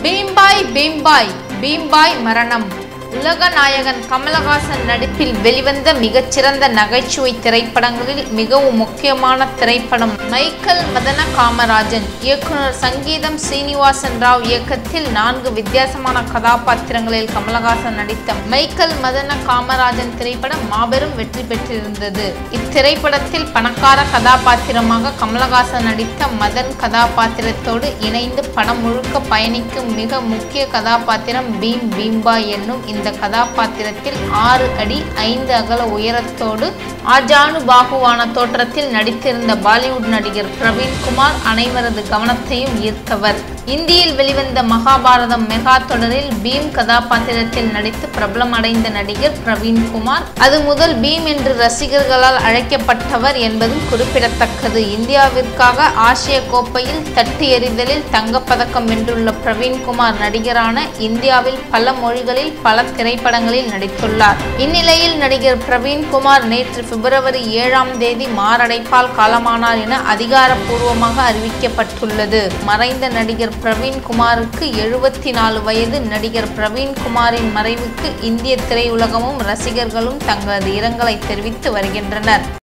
பீம்பாய் பீம்பாய் பீம்பாய் மரணம் உலக நாயகன் கமலஹாசன் நடிப்பில் வெளிவந்த மிகச்சிறந்த நகைச்சுவை திரைப்படங்களில் மிகவும் முக்கியமான திரைப்படம் மைக்கேல் மதன காமராஜன் இயக்குனர் சங்கீதம் சீனிவாசன் ராவ் இயக்கத்தில் நான்கு வித்தியாசமான கதாபாத்திரங்களில் கமலஹாசன் நடித்த மைக்கேல் மதன காமராஜன் திரைப்படம் மாபெரும் வெற்றி பெற்றிருந்தது இத்திரைப்படத்தில் பணக்கார கதாபாத்திரமாக கமலஹாசன் நடித்த மதன் கதாபாத்திரத்தோடு இணைந்து படம் முழுக்க பயணிக்கும் மிக முக்கிய கதாபாத்திரம் பீம் பீம்பாய் என்னும் இந்த கதாபாத்திரத்தில் ஆறு அடி ஐந்து அகல உயரத்தோடு ஆஜானு பாகுவான தோற்றத்தில் நடித்திருந்த பாலிவுட் நடிகர் பிரவீன்குமார் அனைவரது கவனத்தையும் ஈர்த்தவர் இந்தியில் வெளிவந்த மகாபாரதம் மெகா தொடரில் பீம் கதாபாத்திரத்தில் நடித்து பிரபலமடைந்த நடிகர் பிரவீன்குமார் அது முதல் பீம் என்று ரசிகர்களால் அழைக்கப்பட்டவர் என்பதும் குறிப்பிடத்தக்கது இந்தியாவிற்காக ஆசிய கோப்பையில் தட்டு எறிதலில் தங்கப்பதக்கம் வென்றுள்ள பிரவீன்குமார் நடிகரான இந்தியாவில் பல மொழிகளில் பல திரைப்படங்களில் நடித்துள்ளார் இந்நிலையில் நடிகர் பிரவீன்குமார் நேற்று பிப்ரவரி ஏழாம் தேதி மாரடைப்பால் காலமானார் என அதிகாரப்பூர்வமாக அறிவிக்கப்பட்டுள்ளது மறைந்த நடிகர் பிரவீன்குமாருக்கு எழுபத்தி நாலு வயது நடிகர் பிரவீன்குமாரின் மறைவுக்கு இந்திய திரையுலகமும் ரசிகர்களும் தங்களது இரங்கலை தெரிவித்து வருகின்றனர்